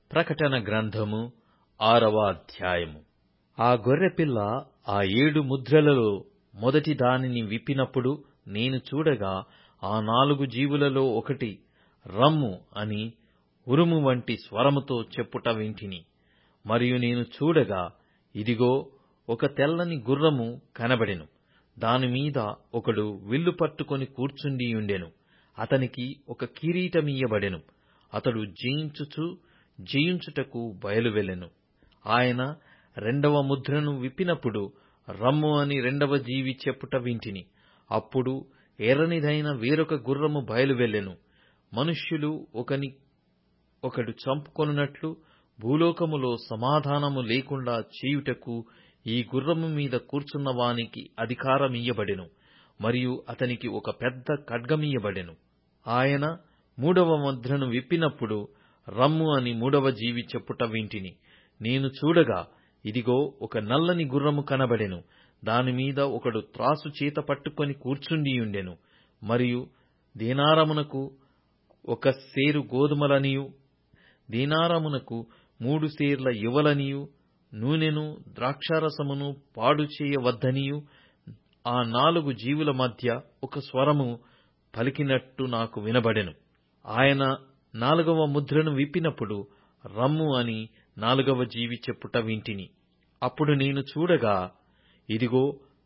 ప్రకటన గ్రంథము ఆరవ అధ్యాయము ఆ గొర్రెపిల్ల ఆ ఏడు ముద్రలలో మొదటి దానిని విప్పినప్పుడు నేను చూడగా ఆ నాలుగు జీవులలో ఒకటి రమ్ము అని ఉరుము వంటి స్వరముతో చెప్పుట వింటిని మరియు నేను చూడగా ఇదిగో ఒక తెల్లని గుర్రము కనబడెను దానిమీద ఒకడు విల్లు పట్టుకొని కూర్చుండియుండెను అతనికి ఒక కిరీటమియ్యబడెను అతడు జయించుచు జయించుటకు బయలువెళ్ళెను ఆయన రెండవ ముద్రను విప్పినప్పుడు రమ్ము అని రెండవ జీవి చెప్పుట వింటిని అప్పుడు ఎర్రనిదైన వేరొక గుర్రము బయలువెళ్ళెను మనుష్యులు ఒకని ఒకడు చంపుకొనున్నట్లు భూలోకములో సమాధానము లేకుండా చేయుటకు ఈ గుర్రము మీద కూర్చున్న వానికి అధికారమియ్యబడెను మరియు అతనికి ఒక పెద్ద ఖడ్గమియ్యబడెను ఆయన మూడవ ముద్రను విప్పినప్పుడు రమ్ము అని మూడవ జీవి చెప్పుట వింటిని నేను చూడగా ఇదిగో ఒక నల్లని గుర్రము కనబడెను దానిమీద ఒకడు త్రాసు చేత పట్టుకొని కూర్చుండియుండెను మరియు దీనారమునకు ఒక సేరు గోధుమలనియు దీనారమునకు మూడు సేర్ల యువలనియు నూనెను ద్రాక్షారసమును పాడు చేయవద్దనియు ఆ నాలుగు జీవుల మధ్య ఒక స్వరము పలికినట్టు నాకు వినబడెను ఆయన నాలుగవ ముద్రను విప్పినప్పుడు రమ్ము అని నాలుగవ జీవి చెప్పుట వింటిని అప్పుడు నేను చూడగా ఇదిగో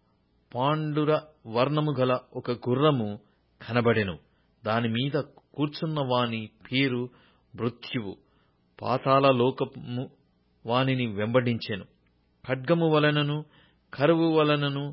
పాండుర వర్ణము గల ఒక గుర్రము కనబడెను దానిమీద కూర్చున్న వాని పేరు మృత్యువు పాతాళ లోకము వానిని వెంబడించెను ఖడ్గము వలనను కరువు వలనను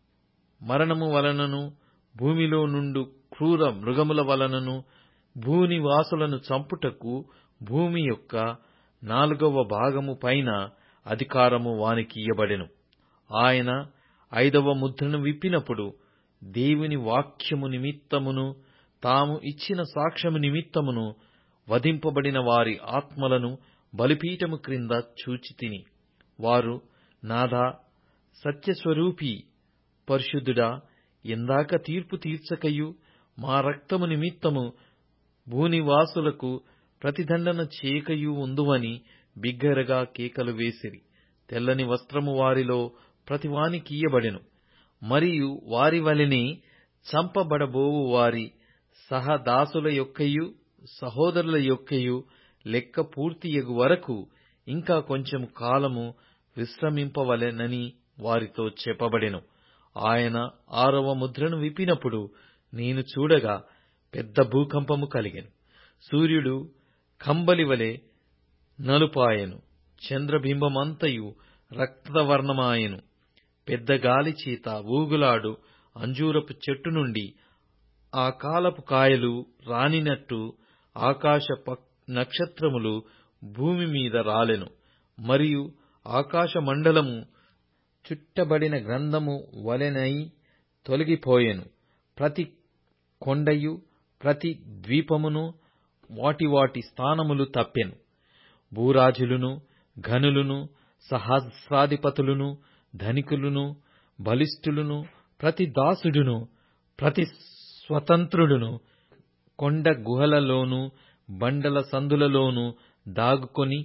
మరణము వలనను భూమిలో నుండు క్రూర మృగముల వలనను భూనివాసులను చంపుటకు భూమి యొక్క నాలుగవ భాగము పైన అధికారము వానికి ఇయ్యబడెను ఆయన ఐదవ ముద్రను విప్పినప్పుడు దేవుని వాక్యము నిమిత్తమును తాము ఇచ్చిన సాక్ష్యము నిమిత్తమును వధింపబడిన వారి ఆత్మలను బలిపీఠము క్రింద చూచితిని వారు నాదా సత్యస్వరూపి పరిశుద్ధుడా ఎందాక తీర్పు తీర్చకయు మా రక్తము నిమిత్తము భూనివాసులకు ప్రతిదండన చేయకయు ఉందువని బిగ్గరగా కేకలు వేసిరి తెల్లని వస్త్రము వారిలో ప్రతివానికియ్యబడెను మరియు వారి వలెనే చంపబడబోవు వారి సహదాసుల యొక్కయు సహోదరుల యొక్కయు లెక్క పూర్తియగు వరకు ఇంకా కొంచెం కాలము విశ్రమింపవలెనని వారితో చెప్పబడెను ఆయన ఆరవ ముద్రను విప్పినప్పుడు నేను చూడగా పెద్ద భూకంపము కలిగెను సూర్యుడు కంబలివలె నలుపాయెను చంద్రబింబమంతయు రక్తవర్ణమాయెను పెద్ద గాలి చేత ఊగులాడు అంజూరపు చెట్టు నుండి ఆ కాలపు కాయలు రానినట్టు ఆకాశ నక్షత్రములు భూమి మీద రాలెను మరియు ఆకాశ మండలము చుట్టబడిన గ్రంథము వలెనై తొలగిపోయెను ప్రతి కొండయు ప్రతి ద్వీపమును వాటి వాటి స్థానములు తప్పెను భూరాజులును ఘనులును సహస్రాధిపతులును ధనికులును బలిష్ఠులును ప్రతి దాసుడును ప్రతి స్వతంత్రుడును కొండ గుహలలోను బండల సందులలోను దాగుకొని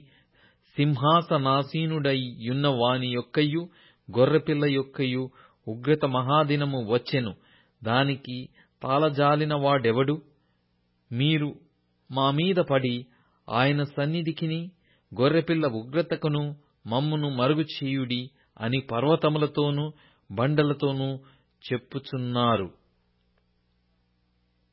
సింహాసనాసీనుడై యున్న వాని యొక్కయు గొర్రెపిల్ల యొక్కయు ఉగ్రత మహాదినము వచ్చెను దానికి తాళజాలిన వాడెవడు మీరు మా మీద పడి ఆయన సన్నిధికిని గొర్రెపిల్ల ఉగ్రతకును మమ్మును మరుగు చేయుడి అని పర్వతములతోనూ బండలతోనూ చెప్పుచున్నారు